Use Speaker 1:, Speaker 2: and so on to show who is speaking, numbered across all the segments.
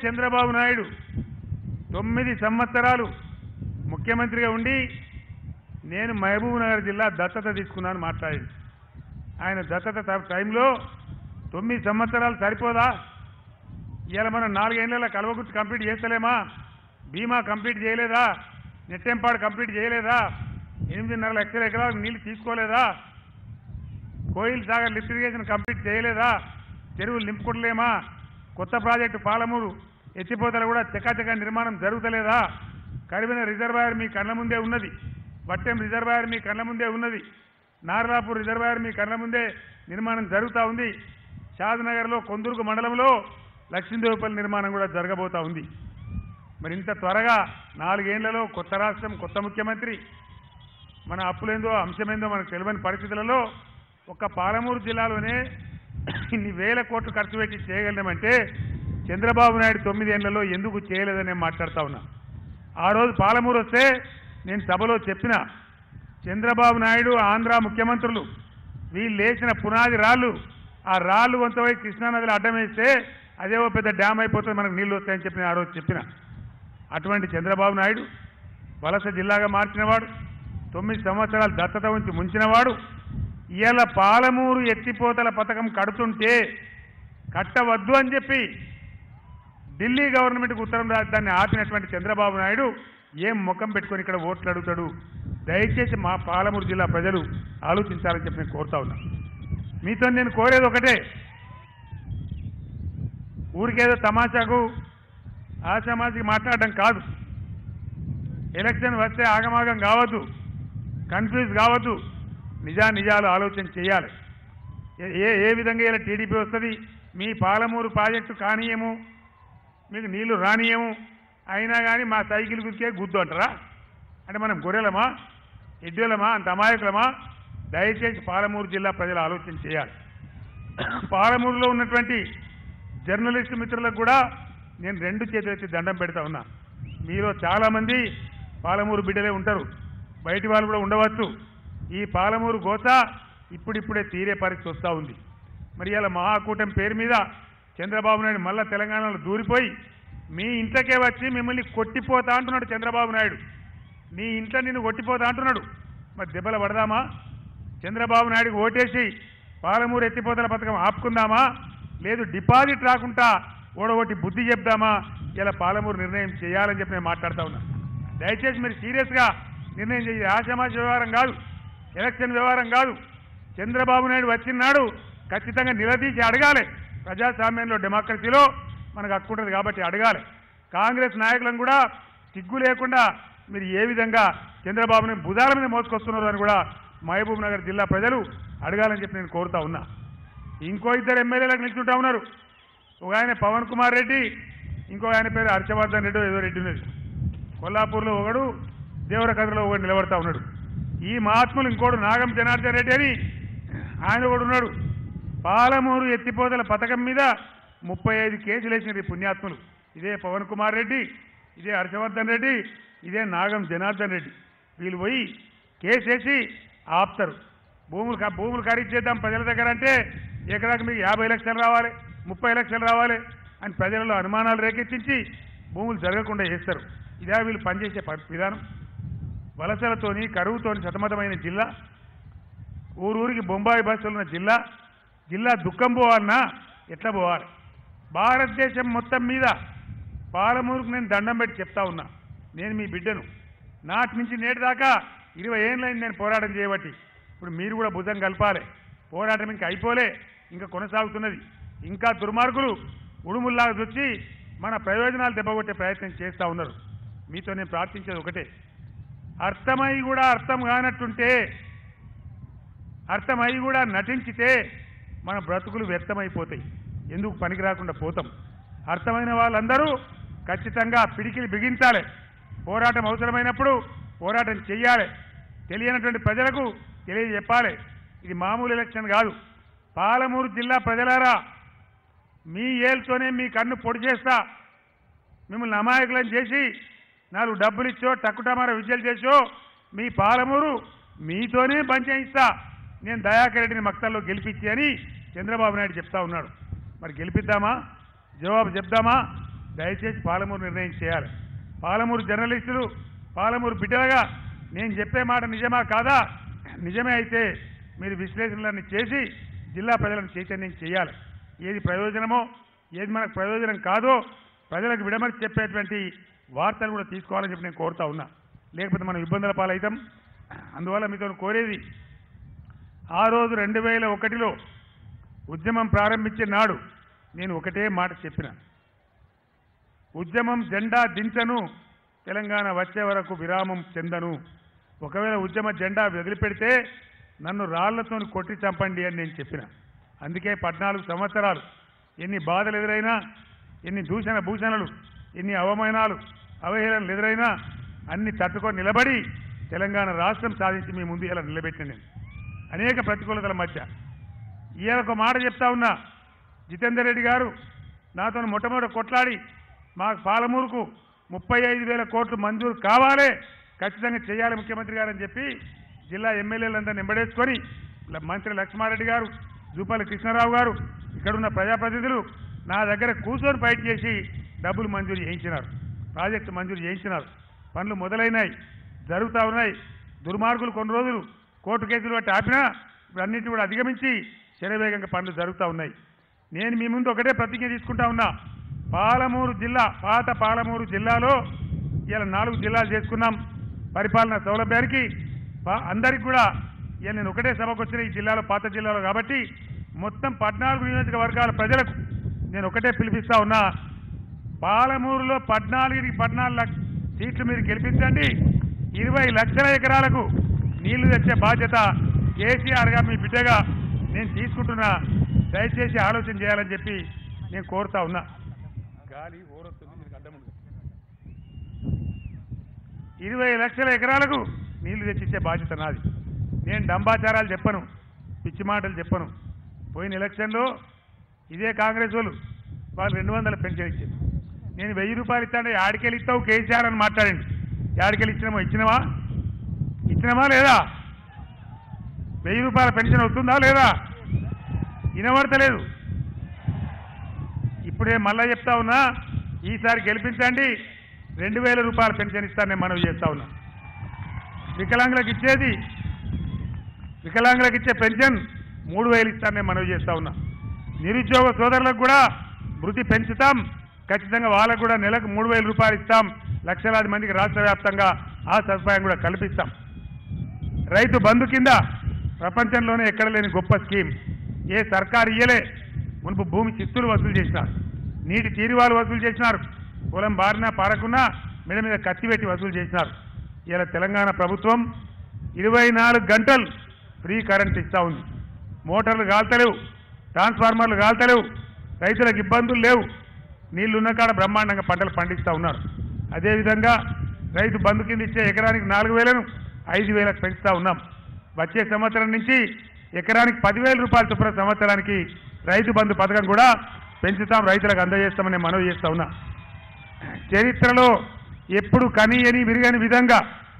Speaker 1: చంద్రబాబు నాయుడు తొమ్మిది సంవత్సరాలు ముఖ్యమంత్రిగా ఉండి నేను మహబూబ్ నగర్ జిల్లా దత్తత తీసుకున్నాను మాట్లాడింది ఆయన దత్తత ట- టైంలో తొమ్మిది సంవత్సరాలు సరిపోదా ఇవాళ మనం నాలుగేళ్ల కలవగుర్తి కంప్లీట్ చేస్తలేమా బీమా కంప్లీట్ చేయలేదా నెట్టెంపాడు కంప్లీట్ చేయలేదా ఎనిమిదిన్నర లక్షల ఎకరాలకు నీళ్లు తీసుకోలేదా Koil Sagar lift irrigation complete చేయలేదా చెరువులు నింపుకోవట్లేమా కొత్త ప్రాజెక్టు పాలమూరు ఎత్తిపోతలు కూడా చకాచక నిర్మాణం జరుగుతలేదా కరివిన రిజర్వాయర్ మీ కళ్ళ ముందే ఉన్నది వట్టెం రిజర్వాయర్ మీ కళ్ళ ముందే ఉన్నది నార్లాపూర్ రిజర్వాయర్ మీ కళ్ళ ముందే నిర్మాణం జరుగుతూ ఉంది షాద్నగర్లో కొందుర్గు మండలంలో లక్ష్మీదేవిపల్లి నిర్మాణం కూడా జరగబోతా ఉంది మరి ఇంత త్వరగా నాలుగేళ్లలో కొత్త రాష్ట్రం కొత్త ముఖ్యమంత్రి మన అప్పులేందో అంశమేందో మనకు తెలియని పరిస్థితులలో ఒక్క పాలమూరు జిల్లాలోనే ఇన్ని వేల కోట్లు ఖర్చు పెట్టి చేయగలిగామంటే చంద్రబాబు నాయుడు తొమ్మిదేళ్లలో ఎందుకు చేయలేదని నేను మాట్లాడుతా ఉన్నా ఆ రోజు పాలమూరు వస్తే నేను సభలో చెప్పిన చంద్రబాబు నాయుడు ఆంధ్ర ముఖ్యమంత్రులు వీళ్ళు లేచిన పునాది రాళ్ళు ఆ రాళ్ళు కొంతవై కృష్ణానదిలో అడ్డం వేస్తే అదే ఓ పెద్ద డ్యామ్ అయిపోతుంది మనకు నీళ్ళు వస్తాయని చెప్పి నేను ఆ రోజు చెప్పిన అటువంటి చంద్రబాబు నాయుడు వలస జిల్లాగా మార్చినవాడు తొమ్మిది సంవత్సరాలు దత్తత ఉంచి ముంచినవాడు ఇవాళ పాలమూరు ఎత్తిపోతల పథకం కడుతుంటే కట్టవద్దు అని చెప్పి ఢిల్లీ గవర్నమెంట్కి ఉత్తరం రాజధాన్ని ఆపినటువంటి చంద్రబాబు నాయుడు ఏం ముఖం పెట్టుకొని ఇక్కడ ఓట్లు అడుగుతాడు దయచేసి మా పాలమూరు జిల్లా ప్రజలు ఆలోచించాలని చెప్పి నేను కోరుతా ఉన్నా మీతో నేను కోరేది ఒకటే ఊరికేదో తమాషాకు ఆశామాసికి మాట్లాడడం కాదు ఎలక్షన్ వస్తే ఆగమాగం కావద్దు కన్ఫ్యూజ్ కావద్దు నిజా నిజాలు ఆలోచన చేయాలి ఏ- ఏ ఏ విధంగా ఇలా టీడీపీ వస్తుంది మీ పాలమూరు ప్రాజెక్టు కానీయము మీకు నీళ్లు రానియము అయినా కానీ మా సైకిల్ గురికే గుద్దు అంటారా అంటే మనం గొర్రెలమా ఎడ్డోలమా అంత అమాయకులమా దయచేసి పాలమూరు జిల్లా ప్రజలు ఆలోచన చేయాలి పాలమూరులో ఉన్నటువంటి జర్నలిస్ట్ మిత్రులకు కూడా నేను రెండు చేతులెత్తి దండం పెడతా ఉన్నా మీలో చాలామంది పాలమూరు బిడ్డలే ఉంటారు బయటి వాళ్ళు కూడా ఉండవచ్చు ఈ పాలమూరు గోత ఇప్పుడిప్పుడే తీరే పరిస్థితి వస్తూ ఉంది మరి ఇలా మహాకూటమి పేరు మీద చంద్రబాబు నాయుడు మళ్ళా తెలంగాణలో దూరిపోయి మీ ఇంట్లోకే వచ్చి మిమ్మల్ని కొట్టిపోతా అంటున్నాడు చంద్రబాబు నాయుడు నీ ఇంట్లో నిన్ను కొట్టిపోతా అంటున్నాడు మరి దెబ్బలు పడదామా చంద్రబాబు నాయుడుకి ఓటేసి పాలమూరు ఎత్తిపోతల పథకం ఆపుకుందామా లేదు డిపాజిట్ రాకుండా ఓడగొట్టి బుద్ధి చెప్దామా ఇలా పాలమూరు నిర్ణయం చేయాలని చెప్పి నేను మాట్లాడుతా ఉన్నా దయచేసి మీరు సీరియస్గా నిర్ణయం చేయాలి ఆశామాష వ్యవహారం కాదు ఎలక్షన్ వ్యవహారం కాదు చంద్రబాబు నాయుడు వచ్చినాడు ఖచ్చితంగా నిలదీసి అడగాలి ప్రజాస్వామ్యంలో డెమోక్రసీలో మనకు హక్కు ఉంటుంది కాబట్టి అడగాలి కాంగ్రెస్ నాయకులను కూడా సిగ్గు లేకుండా మీరు ఏ విధంగా చంద్రబాబుని భుజాల మీద మోసుకొస్తున్నారు అని కూడా మహబూబ్ నగర్ జిల్లా ప్రజలు అడగాలని చెప్పి నేను కోరుతా ఉన్నా ఇంకో ఇద్దరు ఎమ్మెల్యేలకు నిల్చుంటా ఉన్నారు ఒక ఆయన పవన్ కుమార్ రెడ్డి ఇంకో ఆయన పేరు హర్షవర్ధన్ రెడ్డి ఏదో రెడ్డి ఉన్నది కొల్లాపూర్లో ఒకడు దేవరకథలో ఒకడు నిలబడతా ఉన్నాడు ఈ మహాత్ములు ఇంకోడు నాగం జనార్దన్ రెడ్డి అని ఆయన కూడా ఉన్నాడు పాలమూరు ఎత్తిపోతల పథకం మీద ముప్పై ఐదు కేసులు వేసినారు ఈ పుణ్యాత్ములు ఇదే పవన్ కుమార్ రెడ్డి ఇదే హర్షవర్ధన్ రెడ్డి ఇదే నాగం జనార్దన్ రెడ్డి వీళ్ళు పోయి కేసు వేసి ఆపుతారు భూములు క- భూములు ఖరీచేద్దాం ప్రజల దగ్గర అంటే ఎకరాకి మీకు యాభై లక్షలు రావాలి ముప్పై లక్షలు రావాలి అని ప్రజలలో అనుమానాలు రేకెత్తించి భూములు జరగకుండా చేస్తారు ఇదే వీళ్ళు పనిచేసే ప- విధానం వలసలతోని కరువుతోని సతమతమైన జిల్లా ఊరూరికి బొంబాయి బస్సులు ఉన్న జిల్లా జిల్లా దుఃఖం పోవాలన్నా ఎట్లా పోవాలి భారతదేశం మొత్తం మీద పాలమూరుకు నేను దండం పెట్టి చెప్తా ఉన్నా నేను మీ బిడ్డను నాటి నుంచి నేటి దాకా ఇరవై ఏళ్ళైంది నేను పోరాటం చేయబట్టి ఇప్పుడు మీరు కూడా భుజం కలపాలి పోరాటం ఇంకా అయిపోలే ఇంకా కొనసాగుతున్నది ఇంకా దుర్మార్గులు ఉడుముల్లాగా వచ్చి మన ప్రయోజనాలు దెబ్బగొట్టే ప్రయత్నం చేస్తూ ఉన్నారు మీతో నేను ప్రార్థించేది ఒకటే అర్థమై కూడా అర్థం కానట్టుంటే అర్థమై కూడా నటించితే మన బ్రతుకులు వ్యర్థమైపోతాయి ఎందుకు పనికి రాకుండా పోతాం అర్థమైన వాళ్ళందరూ ఖచ్చితంగా పిడికిలి బిగించాలి పోరాటం అవసరమైనప్పుడు పోరాటం చెయ్యాలి తెలియనటువంటి ప్రజలకు తెలియజెప్పాలి ఇది మామూలు ఎలక్షన్ కాదు పాలమూరు జిల్లా ప్రజలారా మీ ఏల్తోనే మీ కన్ను పొడి చేస్తా మిమ్మల్ని అమాయకులను చేసి నాలుగు డబ్బులు ఇచ్చో టక్కుటమార విద్యలు చేసో మీ పాలమూరు మీతోనే పనిచేయిస్తా నేను దయాకర్ రెడ్డిని మక్తల్లో గెలిపించి అని చంద్రబాబు నాయుడు చెప్తా ఉన్నాడు మరి గెలిపిద్దామా జవాబు చెప్దామా దయచేసి పాలమూరు నిర్ణయం చేయాలి పాలమూరు జర్నలిస్టులు పాలమూరు బిడ్డలుగా నేను చెప్పే మాట నిజమా కాదా నిజమే అయితే మీరు విశ్లేషణలన్నీ చేసి జిల్లా ప్రజలను చైతన్యం చేయాలి ఏది ప్రయోజనమో ఏది మనకు ప్రయోజనం కాదో ప్రజలకు విడమర్చి చెప్పేటువంటి వార్తలు కూడా తీసుకోవాలని చెప్పి నేను కోరుతా ఉన్నా లేకపోతే మనం ఇబ్బందుల పాలవుతాం అందువల్ల మీతో కోరేది ఆ రోజు రెండు వేల ఒకటిలో ఉద్యమం ప్రారంభించే నాడు నేను ఒకటే మాట చెప్పిన ఉద్యమం జెండా దించను తెలంగాణ వచ్చే వరకు విరామం చెందను ఒకవేళ ఉద్యమ జెండా వదిలిపెడితే నన్ను రాళ్లతో కొట్టి చంపండి అని నేను చెప్పిన అందుకే పద్నాలుగు సంవత్సరాలు ఎన్ని బాధలు ఎదురైనా ఎన్ని దూషణ భూషణలు ఎన్ని అవమానాలు అవహేళనలు ఎదురైనా అన్ని తట్టుకొని నిలబడి తెలంగాణ రాష్ట్రం సాధించి మీ ముందు ఇలా నిలబెట్టిన నేను అనేక ప్రతికూలతల మధ్య ఈయన ఒక మాట చెప్తా ఉన్నా జితేందర్ రెడ్డి గారు నాతో మొట్టమొదటి కొట్లాడి మాకు పాలమూరుకు ముప్పై ఐదు వేల కోట్లు మంజూరు కావాలే ఖచ్చితంగా చేయాలి ముఖ్యమంత్రి గారు అని చెప్పి జిల్లా ఎమ్మెల్యేలందరినీ నింబడేసుకొని ల- మంత్రి లక్ష్మారెడ్డి గారు జూపల్లి కృష్ణారావు గారు ఇక్కడున్న ప్రజాప్రతినిధులు నా దగ్గర కూర్చొని ఫైట్ చేసి డబ్బులు మంజూరు చేయించినారు ప్రాజెక్టు మంజూరు చేయించినారు పనులు మొదలైనాయి జరుగుతూ ఉన్నాయి దుర్మార్గులు కొన్ని రోజులు కోర్టు కేసులు బట్టి ఆపినా ఇప్పుడు అన్నింటినీ కూడా అధిగమించి శరవేగంగా పనులు జరుగుతూ ఉన్నాయి నేను మీ ముందు ఒకటే ప్రతిజ్ఞ తీసుకుంటా ఉన్నా పాలమూరు జిల్లా పాత పాలమూరు జిల్లాలో ఇలా నాలుగు జిల్లాలు చేసుకున్నాం పరిపాలన సౌలభ్యానికి పా- అందరికి కూడా ఇలా నేను ఒకటే సభకు వచ్చిన ఈ జిల్లాలో పాత జిల్లాలో కాబట్టి మొత్తం పద్నాలుగు నియోజకవర్గాల ప్రజలకు నేను ఒకటే పిలిపిస్తా ఉన్నా పాలమూరులో పద్నాలుగుకి పద్నాలుగు లక్ష సీట్లు మీరు గెలిపించండి ఇరవై లక్షల ఎకరాలకు నీళ్లు తెచ్చే బాధ్యత కేసీఆర్గా మీ బిడ్డగా నేను తీసుకుంటున్నా దయచేసి ఆలోచన చేయాలని చెప్పి నేను కోరుతా ఉన్నా గాలి ఊరొస్తుంది మీకు అడ్డం ఉండదు ఇరవై లక్షల ఎకరాలకు నీళ్లు తెచ్చిచ్చే బాధ్యత నాది నేను డంబాచారాలు చెప్పను పిచ్చి మాటలు చెప్పను పోయిన ఎలక్షన్లో ఇదే కాంగ్రెస్ వాళ్ళు వాళ్ళు రెండు వందల పెన్షన్ ఇచ్చారు నేను వెయ్యి రూపాయలు ఇస్తాను యాడికెళ్ళి ఇస్తావు కేసీఆర్ అని మాట్లాడండి యాడికెళ్ళి ఇచ్చినామో ఇచ్చినవా ఇచ్చినవా లేదా వెయ్యి రూపాయల పెన్షన్ వస్తుందా లేదా వినబడతలేదు ఇప్పుడే మళ్ళా చెప్తా ఉన్నా ఈసారి గెలిపించండి రెండు వేల రూపాయల పెన్షన్ ఇస్తాను నేను మనవి చేస్తా ఉన్నా వికలాంగులకు ఇచ్చేది వికలాంగులకు ఇచ్చే పెన్షన్ మూడు వేలు ఇస్తాను నేను మనవి చేస్తా ఉన్నా నిరుద్యోగ సోదరులకు కూడా వృత్తి పెంచుతాం ఖచ్చితంగా వాళ్ళకు కూడా నెలకు మూడు వేల రూపాయలు ఇస్తాం లక్షలాది మందికి రాష్ట్ర వ్యాప్తంగా ఆ సదుపాయం కూడా కల్పిస్తాం రైతు బంధు కింద ప్రపంచంలోనే ఎక్కడ లేని గొప్ప స్కీమ్ ఏ సర్కారు ఇయ్యలే మునుపు భూమి చిత్తులు వసూలు చేసినారు నీటి తీరువాలు వసూలు చేసినారు పొలం బారినా పారకున్నా మీద మీద కత్తి పెట్టి వసూలు చేసినారు ఇలా తెలంగాణ ప్రభుత్వం ఇరవై నాలుగు గంటలు ఫ్రీ కరెంట్ ఇస్తా ఉంది మోటార్లు కాల్తలేవు ట్రాన్స్ఫార్మర్లు కాల్తలేవు రైతులకు ఇబ్బందులు లేవు నీళ్లు ఉన్న కాడ బ్రహ్మాండంగా పంటలు పండిస్తూ ఉన్నారు అదేవిధంగా రైతు బంధు కింద ఇచ్చే ఎకరానికి నాలుగు వేలను ఐదు వేలకు పెంచుతా ఉన్నాం వచ్చే సంవత్సరం నుంచి ఎకరానికి పదివేల రూపాయల చొప్పున సంవత్సరానికి రైతు బంధు పథకం కూడా పెంచుతాం రైతులకు అందజేస్తామని మనవి చేస్తా ఉన్నా చరిత్రలో ఎప్పుడు కనియని విరిగని విధంగా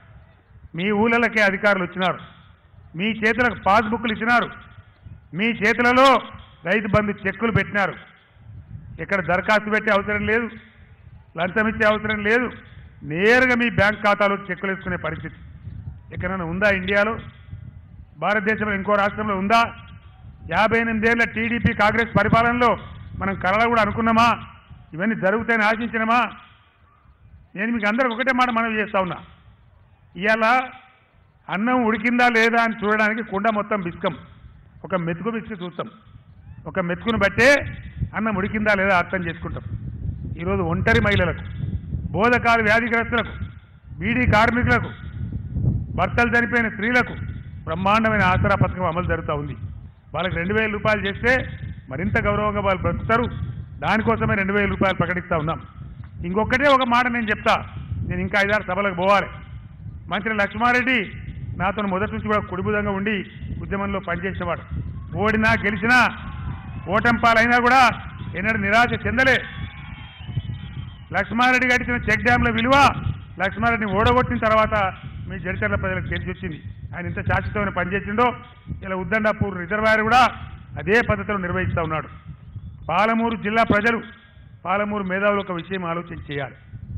Speaker 1: మీ ఊళ్ళకే అధికారులు వచ్చినారు మీ చేతులకు పాస్బుక్లు ఇచ్చినారు మీ చేతులలో రైతు బంధు చెక్కులు పెట్టినారు ఇక్కడ దరఖాస్తు పెట్టే అవసరం లేదు లంచం ఇచ్చే అవసరం లేదు నేరుగా మీ బ్యాంక్ ఖాతాలో చెక్కులు వేసుకునే పరిస్థితి ఎక్కడైనా ఉందా ఇండియాలో భారతదేశంలో ఇంకో రాష్ట్రంలో ఉందా యాభై ఎనిమిదేళ్ల టీడీపీ కాంగ్రెస్ పరిపాలనలో మనం కళలు కూడా అనుకున్నామా ఇవన్నీ జరుగుతాయని ఆశించినమా నేను మీకు అందరికి ఒకటే మాట మనవి చేస్తా ఉన్నా ఇవాళ అన్నం ఉడికిందా లేదా అని చూడడానికి కుండ మొత్తం బిస్కం ఒక మెతుకు బిస్కి చూస్తాం ఒక మెతుకును బట్టే అన్నం ఉడికిందా లేదా అర్థం చేసుకుంటాం ఈరోజు ఒంటరి మహిళలకు బోధకాలు వ్యాధిగ్రస్తులకు బీడీ కార్మికులకు భర్తలు చనిపోయిన స్త్రీలకు బ్రహ్మాండమైన ఆసరా పథకం అమలు జరుగుతూ ఉంది వాళ్ళకి రెండు వేల రూపాయలు చేస్తే మరింత గౌరవంగా వాళ్ళు బ్రతుకుతారు దానికోసమే రెండు వేల రూపాయలు ప్రకటిస్తూ ఉన్నాం ఇంకొకటే ఒక మాట నేను చెప్తా నేను ఇంకా ఐదారు సభలకు పోవాలి మంత్రి లక్ష్మారెడ్డి నాతో మొదటి నుంచి కూడా కుడిబుదంగా ఉండి ఉద్యమంలో పనిచేసేవాడు ఓడినా గెలిచినా ఓటంపాలైనా కూడా ఎన్నడూ నిరాశ చెందలే లక్ష్మారెడ్డి గడిచిన చెక్ డ్యాంల విలువ లక్ష్మారెడ్డిని ఓడగొట్టిన తర్వాత మీ జడిచర్ల ప్రజలకు తెలిసి వచ్చింది ఆయన ఇంత శాశ్వతమైన పనిచేసిండో ఇలా ఉద్దండాపూర్ రిజర్వాయర్ కూడా అదే పద్ధతిలో నిర్వహిస్తూ ఉన్నాడు పాలమూరు జిల్లా ప్రజలు పాలమూరు మేధావులు ఒక విషయం ఆలోచన చేయాలి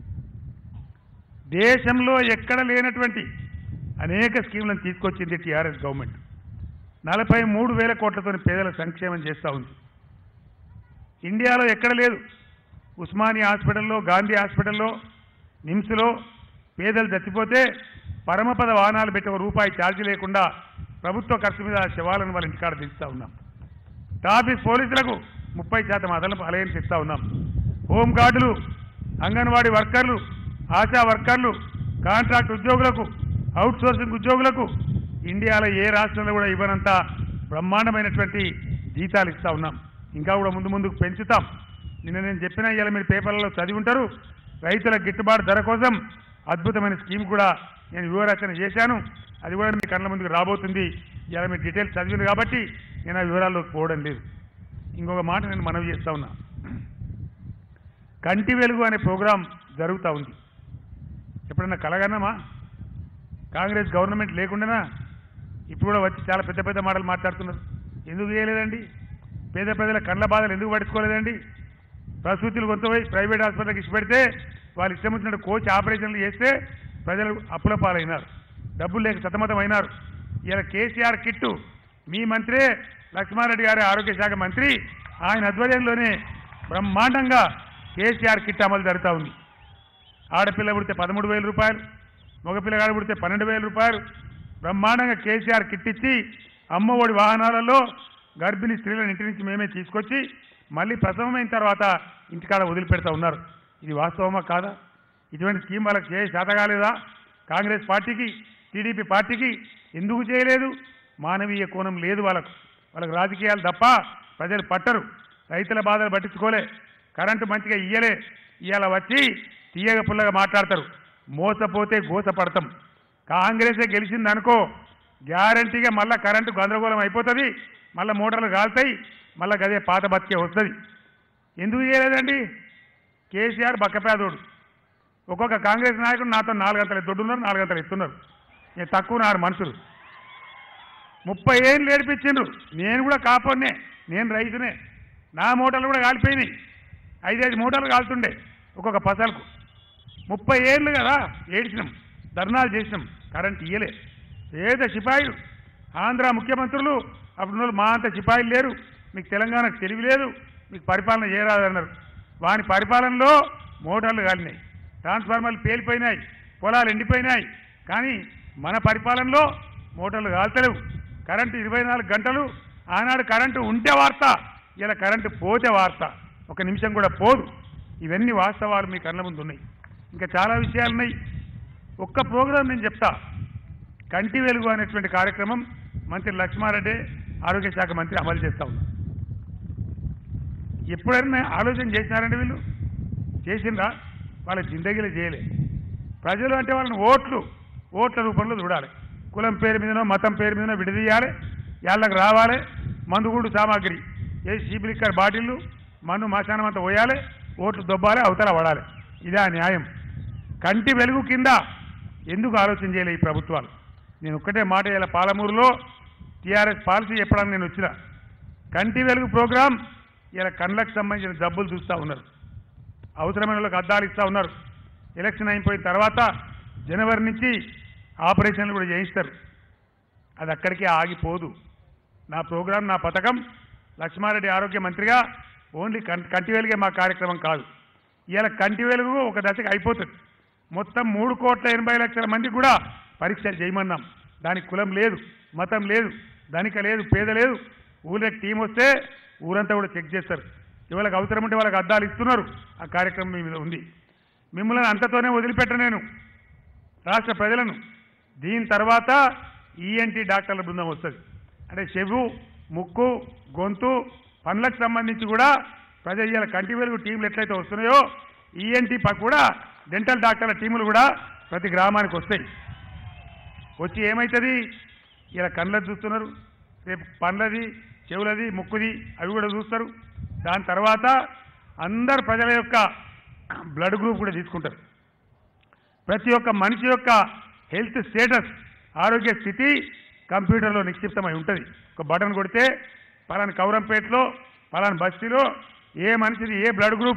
Speaker 1: దేశంలో ఎక్కడ లేనటువంటి అనేక స్కీములను తీసుకొచ్చింది టీఆర్ఎస్ గవర్నమెంట్ నలభై మూడు వేల కోట్లతో పేదల సంక్షేమం చేస్తూ ఉంది ఇండియాలో ఎక్కడ లేదు ఉస్మానియా హాస్పిటల్లో గాంధీ హాస్పిటల్లో నిమ్స్లో పేదలు చచ్చిపోతే పరమపద వాహనాలు పెట్టి ఒక రూపాయి ఛార్జీ లేకుండా ప్రభుత్వ ఖర్చు మీద ఆ శవాలను వాళ్ళ ఇంటికాడ దించుతా ఉన్నాం ట్రాఫిక్ పోలీసులకు ముప్పై శాతం అదనపు అలయన్స్ ఇస్తా ఉన్నాం హోంగార్డులు అంగన్వాడీ వర్కర్లు ఆశా వర్కర్లు కాంట్రాక్ట్ ఉద్యోగులకు అవుట్ సోర్సింగ్ ఉద్యోగులకు ఇండియాలో ఏ రాష్ట్రంలో కూడా ఇవ్వనంత బ్రహ్మాండమైనటువంటి జీతాలు ఇస్తా ఉన్నాం ఇంకా కూడా ముందు ముందుకు పెంచుతాం నిన్న నేను చెప్పిన ఇవాళ మీరు పేపర్లలో చదివి ఉంటారు రైతుల గిట్టుబాటు ధర కోసం అద్భుతమైన స్కీమ్ కూడా నేను వివరచన చేశాను అది కూడా మీ కళ్ళ ముందుకు రాబోతుంది ఇలా మీరు డీటెయిల్స్ చదివింది కాబట్టి నేను ఆ వివరాల్లోకి పోవడం లేదు ఇంకొక మాట నేను మనవి చేస్తా ఉన్నా కంటి వెలుగు అనే ప్రోగ్రాం జరుగుతూ ఉంది ఎప్పుడన్నా కలగన్నామా కాంగ్రెస్ గవర్నమెంట్ లేకుండానా ఇప్పుడు కూడా వచ్చి చాలా పెద్ద పెద్ద మాటలు మాట్లాడుతున్నారు ఎందుకు చేయలేదండి పేద ప్రజల కండ్ల బాధలు ఎందుకు పడుచుకోలేదండి ప్రసూతులు కొంతపోయి ప్రైవేట్ హాస్పిటల్కి ఇచ్చిపెడితే వాళ్ళు ఇష్టం వచ్చినట్టు కోచ్ ఆపరేషన్లు చేస్తే ప్రజలు అప్పుల పాలైనారు డబ్బులు లేక సతమతం అయినారు ఇలా కేసీఆర్ కిట్టు మీ మంత్రే లక్ష్మారెడ్డి గారి ఆరోగ్య శాఖ మంత్రి ఆయన ఆధ్వర్యంలోనే బ్రహ్మాండంగా కేసీఆర్ కిట్ అమలు జరుగుతూ ఉంది ఆడపిల్ల పుడితే పదమూడు వేల రూపాయలు మగపిల్లగాడు పుడితే పన్నెండు వేల రూపాయలు బ్రహ్మాండంగా కేసీఆర్ కిట్ ఇచ్చి అమ్మఒడి వాహనాలలో గర్భిణీ స్త్రీలను ఇంటి నుంచి మేమే తీసుకొచ్చి మళ్ళీ ప్రసవమైన తర్వాత ఇంటికాడ వదిలిపెడతా ఉన్నారు ఇది వాస్తవమా కాదా ఇటువంటి స్కీమ్ వాళ్ళకి చేయ శాత కాలేదా కాంగ్రెస్ పార్టీకి టీడీపీ పార్టీకి ఎందుకు చేయలేదు మానవీయ కోణం లేదు వాళ్ళకు వాళ్ళకి రాజకీయాలు తప్ప ప్రజలు పట్టరు రైతుల బాధలు పట్టించుకోలే కరెంటు మంచిగా ఇయ్యలే ఇవాళ వచ్చి తీయగ పుల్లగా మాట్లాడతారు మోసపోతే గోసపడతాం కాంగ్రెసే గెలిచింది అనుకో గ్యారంటీగా మళ్ళా కరెంటు గందరగోళం అయిపోతుంది మళ్ళీ మోటార్లు కాలుతాయి మళ్ళీ గదే పాత బతికే వస్తుంది ఎందుకు చేయలేదండి కేసీఆర్ బక్కపేదోడు ఒక్కొక్క కాంగ్రెస్ నాయకుడు నాతో నాలుగు గంటలు దొడ్డున్నారు నాలుగు గంటలు ఎత్తున్నారు నేను తక్కువ నాడు మనుషులు ముప్పై ఏళ్ళు ఏడిపించిండ్రు నేను కూడా కాపోనే నేను రైతునే నా మూటలు కూడా కాలిపోయినాయి ఐదైదు మూటలు కాలుతుండే ఒక్కొక్క పసలకు ముప్పై ఏళ్ళు కదా ఏడిచినాం ధర్నాలు చేసినాం కరెంట్ ఇయ్యలే పేద సిపాయిలు ఆంధ్ర ముఖ్యమంత్రులు అప్పుడు మా అంత సిపాయిలు లేరు మీకు తెలంగాణకు తెలివి లేదు మీకు పరిపాలన చేయరాదన్నారు వాని పరిపాలనలో మోటార్లు కాలినాయి ట్రాన్స్ఫార్మర్లు పేలిపోయినాయి పొలాలు ఎండిపోయినాయి కానీ మన పరిపాలనలో మోటార్లు కాల్తలేవు కరెంటు ఇరవై నాలుగు గంటలు ఆనాడు కరెంటు ఉంటే వార్త ఇలా కరెంటు పోతే వార్త ఒక నిమిషం కూడా పోదు ఇవన్నీ వాస్తవాలు మీ కళ్ళ ముందు ఉన్నాయి ఇంకా చాలా విషయాలు ఉన్నాయి ఒక్క ప్రోగ్రాం నేను చెప్తా కంటి వెలుగు అనేటువంటి కార్యక్రమం మంత్రి లక్ష్మారెడ్డి ఆరోగ్య శాఖ మంత్రి అమలు చేస్తా ఉన్నారు ఎప్పుడైనా ఆలోచన చేసినారండి వీళ్ళు చేసిండ్రా వాళ్ళ జిందగీలు చేయలే ప్రజలు అంటే వాళ్ళని ఓట్లు ఓట్ల రూపంలో చూడాలి కులం పేరు మీదనో మతం పేరు మీదనో విడదీయాలి వాళ్ళకి రావాలి మందుగుండు సామాగ్రి ఏ సీబిలిక్కర్ బాటిళ్ళు మన్ను మశానం అంతా పోయాలి ఓట్లు దొబ్బాలి అవతల పడాలి ఇదే ఆ న్యాయం కంటి వెలుగు కింద ఎందుకు ఆలోచన చేయలే ఈ ప్రభుత్వాలు నేను ఒక్కటే మాట ఇలా పాలమూరులో టీఆర్ఎస్ పాలసీ చెప్పడానికి నేను వచ్చిన కంటి వెలుగు ప్రోగ్రాం ఇలా కళ్ళకు సంబంధించిన జబ్బులు చూస్తూ ఉన్నారు అవసరమైన వాళ్ళకి అద్దాలు ఇస్తూ ఉన్నారు ఎలక్షన్ అయిపోయిన తర్వాత జనవరి నుంచి ఆపరేషన్లు కూడా చేయిస్తారు అది అక్కడికే ఆగిపోదు నా ప్రోగ్రాం నా పథకం లక్ష్మారెడ్డి ఆరోగ్య మంత్రిగా ఓన్లీ కం- కంటి వెలుగే మా కార్యక్రమం కాదు ఇవాళ కంటి వెలుగు ఒక దశకు అయిపోతుంది మొత్తం మూడు కోట్ల ఎనభై లక్షల మంది కూడా పరీక్షలు చేయమన్నాం దానికి కులం లేదు మతం లేదు ధనిక లేదు పేద లేదు ఊళ్ళకి టీం వస్తే ఊరంతా కూడా చెక్ చేస్తారు ఇవాళకి అవసరం ఉంటే వాళ్ళకి అద్దాలు ఇస్తున్నారు ఆ కార్యక్రమం మీ మీద ఉంది మిమ్మల్ని అంతతోనే వదిలిపెట్ట నేను రాష్ట్ర ప్రజలను దీని తర్వాత ఈఎన్టీ డాక్టర్ల బృందం వస్తుంది అంటే చెవు ముక్కు గొంతు పనులకు సంబంధించి కూడా ప్రజలు ఇవాళ కంటి వెలుగు టీంలు ఎట్లయితే వస్తున్నాయో ఈఎన్టీ పక్క కూడా డెంటల్ డాక్టర్ల టీములు కూడా ప్రతి గ్రామానికి వస్తాయి వచ్చి ఏమవుతుంది ఇలా కళ్ళది చూస్తున్నారు రేపు పండ్లది చెవులది ముక్కుది అవి కూడా చూస్తారు దాని తర్వాత అందరు ప్రజల యొక్క బ్లడ్ గ్రూప్ కూడా తీసుకుంటారు ప్రతి ఒక్క మనిషి యొక్క హెల్త్ స్టేటస్ ఆరోగ్య స్థితి కంప్యూటర్లో నిక్షిప్తమై ఉంటుంది ఒక బటన్ కొడితే పలాని కౌరంపేటలో పలాని బస్తీలో ఏ మనిషిది ఏ బ్లడ్ గ్రూప్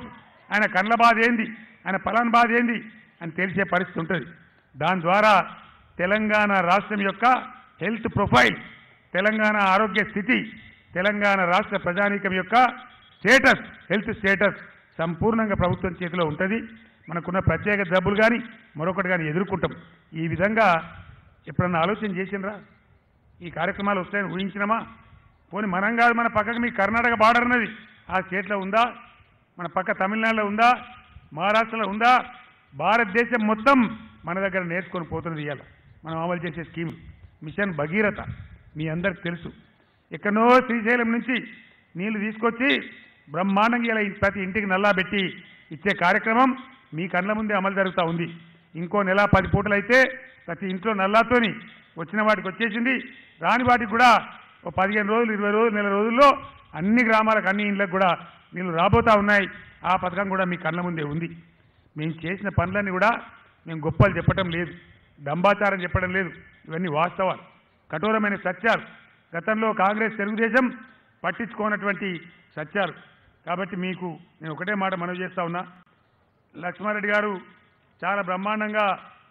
Speaker 1: ఆయన కండ్ల బాధ ఏంది ఆయన పలాన్ బాధ ఏంది అని తెలిసే పరిస్థితి ఉంటుంది దాని ద్వారా తెలంగాణ రాష్ట్రం యొక్క హెల్త్ ప్రొఫైల్ తెలంగాణ ఆరోగ్య స్థితి తెలంగాణ రాష్ట్ర ప్రజానీకం యొక్క స్టేటస్ హెల్త్ స్టేటస్ సంపూర్ణంగా ప్రభుత్వం చేతిలో ఉంటుంది మనకున్న ప్రత్యేక జబ్బులు కానీ మరొకటి కానీ ఎదుర్కొంటాం ఈ విధంగా ఎప్పుడన్నా ఆలోచన చేసినరా ఈ కార్యక్రమాలు వస్తాయని ఊహించినామా పోనీ మనం కాదు మన పక్కకు మీ కర్ణాటక బార్డర్ ఉన్నది ఆ స్టేట్లో ఉందా మన పక్క తమిళనాడులో ఉందా మహారాష్ట్రలో ఉందా భారతదేశం మొత్తం మన దగ్గర నేర్చుకొని పోతున్నది ఇవాళ మనం అమలు చేసే స్కీమ్ మిషన్ భగీరథ మీ అందరికి తెలుసు ఎక్కడనో శ్రీశైలం నుంచి నీళ్లు తీసుకొచ్చి బ్రహ్మాండంగా ఇలా ప్రతి ఇంటికి నల్లా పెట్టి ఇచ్చే కార్యక్రమం మీ కళ్ళ ముందే అమలు జరుగుతూ ఉంది ఇంకో నెల పది పూటలు అయితే ప్రతి ఇంట్లో నల్లాతోని వచ్చిన వాటికి వచ్చేసింది రాని వాటికి కూడా ఓ పదిహేను రోజులు ఇరవై రోజులు నెల రోజుల్లో అన్ని గ్రామాలకు అన్ని ఇండ్లకు కూడా నీళ్ళు రాబోతా ఉన్నాయి ఆ పథకం కూడా మీ కళ్ళ ముందే ఉంది మేము చేసిన పనులన్నీ కూడా మేము గొప్పలు చెప్పటం లేదు దంబాచారం చెప్పడం లేదు ఇవన్నీ వాస్తవాలు కఠోరమైన సత్యాలు గతంలో కాంగ్రెస్ తెలుగుదేశం పట్టించుకోనటువంటి సత్యాలు కాబట్టి మీకు నేను ఒకటే మాట మనవి చేస్తా ఉన్నా లక్ష్మారెడ్డి గారు చాలా బ్రహ్మాండంగా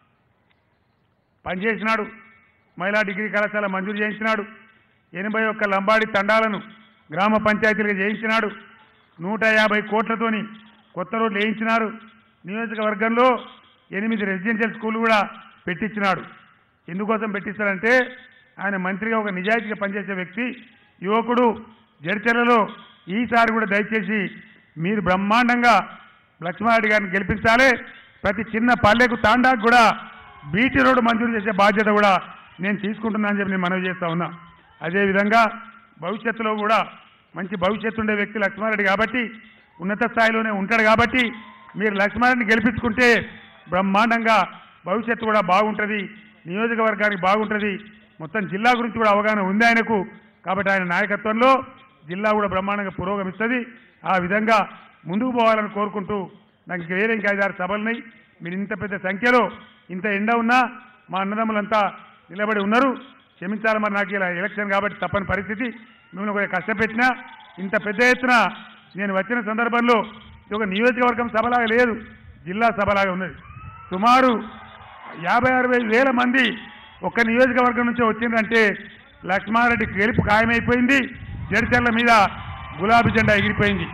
Speaker 1: పనిచేసినాడు మహిళా డిగ్రీ కళాశాల మంజూరు చేయించినాడు ఎనభై ఒక్క లంబాడి తండాలను గ్రామ పంచాయతీలుగా చేయించినాడు నూట యాభై కోట్లతోని కొత్త రోడ్లు వేయించినారు నియోజకవర్గంలో ఎనిమిది రెసిడెన్షియల్ స్కూల్ కూడా పెట్టించినాడు ఎందుకోసం పెట్టిస్తారంటే ఆయన మంత్రిగా ఒక నిజాయితీగా పనిచేసే వ్యక్తి యువకుడు జడిచెలలో ఈసారి కూడా దయచేసి మీరు బ్రహ్మాండంగా లక్ష్మారెడ్డి గారిని గెలిపించాలి ప్రతి చిన్న పల్లెకు తాండాకు కూడా బీటీ రోడ్డు మంజూరు చేసే బాధ్యత కూడా నేను తీసుకుంటున్నా అని చెప్పి నేను మనవి చేస్తా ఉన్నా అదేవిధంగా భవిష్యత్తులో కూడా మంచి భవిష్యత్తు ఉండే వ్యక్తి లక్ష్మారెడ్డి కాబట్టి ఉన్నత స్థాయిలోనే ఉంటాడు కాబట్టి మీరు లక్ష్మారెడ్డిని గెలిపించుకుంటే బ్రహ్మాండంగా భవిష్యత్తు కూడా బాగుంటుంది నియోజకవర్గానికి బాగుంటుంది మొత్తం జిల్లా గురించి కూడా అవగాహన ఉంది ఆయనకు కాబట్టి ఆయన నాయకత్వంలో జిల్లా కూడా బ్రహ్మాండంగా పురోగమిస్తుంది ఆ విధంగా ముందుకు పోవాలని కోరుకుంటూ నాకు ఇంక వేరే ఇంకా ఐదారు సభలున్నాయి మీరు ఇంత పెద్ద సంఖ్యలో ఇంత ఎండ ఉన్నా మా అన్నదమ్ములంతా నిలబడి ఉన్నారు క్షమించాలి మరి నాకు ఇలా ఎలక్షన్ కాబట్టి తప్పని పరిస్థితి మిమ్మల్ని కూడా కష్టపెట్టినా ఇంత పెద్ద ఎత్తున నేను వచ్చిన సందర్భంలో ఇది ఒక నియోజకవర్గం సభలాగా లేదు జిల్లా సభలాగా ఉన్నది సుమారు యాభై అరవై వేల మంది ఒక్క నియోజకవర్గం నుంచి వచ్చిందంటే లక్ష్మారెడ్డి గెలుపు ఖాయమైపోయింది జడిచెర్ల మీద గులాబీ జెండా ఎగిరిపోయింది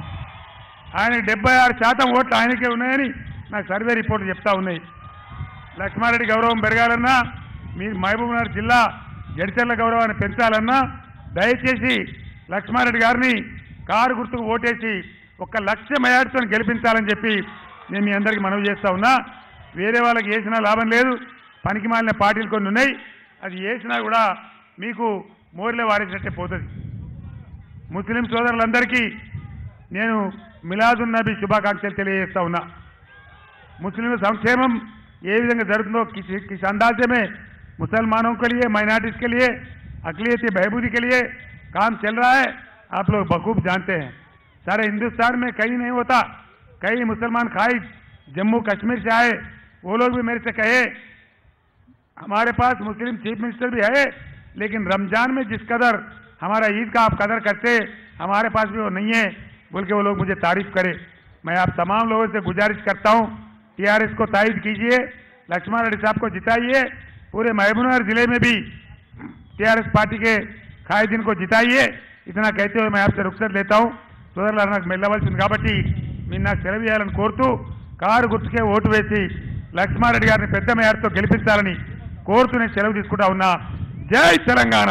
Speaker 1: ఆయన డెబ్బై ఆరు శాతం ఓట్లు ఆయనకే ఉన్నాయని నాకు సర్వే రిపోర్ట్లు చెప్తా ఉన్నాయి లక్ష్మారెడ్డి గౌరవం పెరగాలన్నా మీ మహబూబ్నగర్ జిల్లా జడిచెర్ల గౌరవాన్ని పెంచాలన్నా దయచేసి లక్ష్మారెడ్డి గారిని కారు గుర్తుకు ఓటేసి ఒక లక్ష మెజార్టీతో గెలిపించాలని చెప్పి నేను మీ అందరికీ మనవి చేస్తా ఉన్నా వేరే వాళ్ళకి వేసినా లాభం లేదు పనికి మాలిన పార్టీలు కొన్ని ఉన్నాయి అది వేసినా కూడా మీకు మోరిలో వారేసినట్టే పోతుంది ముస్లిం సోదరులందరికీ నేను మిలాదున్ నబీ శుభాకాంక్షలు తెలియజేస్తా ఉన్నా मुस्लिम संक्षेमम ये विधंगा जरूरतों किस किस अंदाज में मुसलमानों के लिए माइनॉरिटीज के लिए अकलियती बहबूदी के लिए काम चल रहा है आप लोग बखूब जानते हैं सारे हिंदुस्तान में कहीं नहीं होता कई मुसलमान खाई जम्मू कश्मीर से आए वो लोग भी मेरे से कहे हमारे पास मुस्लिम चीफ मिनिस्टर भी है लेकिन रमजान में जिस कदर हमारा ईद का आप कदर करते हमारे पास भी वो नहीं है बोल के वो लोग मुझे तारीफ करे मैं आप तमाम लोगों से गुजारिश करता हूँ टीआरएस को तायद कीजिए लक्ष्मण रेड्डी साहब को जिताइए पूरे महबूबनगर जिले में भी टीआरएस पार्टी के ఖాయిదీన్ को जिताइए इतना कहते हुए मैं आपसे रुखसत लेता हूँ సోదరులు నాకు వెళ్ళవలసింది కాబట్టి మీరు నాకు సెలవు చేయాలని కోరుతూ కారు గుర్తుకే ఓటు వేసి లక్ష్మారెడ్డి గారిని పెద్ద మేరతో గెలిపించాలని కోరుతూ నేను సెలవు తీసుకుంటా ఉన్నా జై తెలంగాణ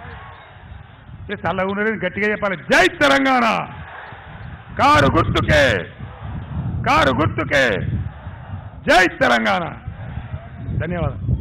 Speaker 1: ఏ చల్లగా ఉన్నది గట్టిగా చెప్పాలి జై తెలంగాణ కారు గుర్తుకే కారు గుర్తుకే జై తెలంగాణ ధన్యవాదాలు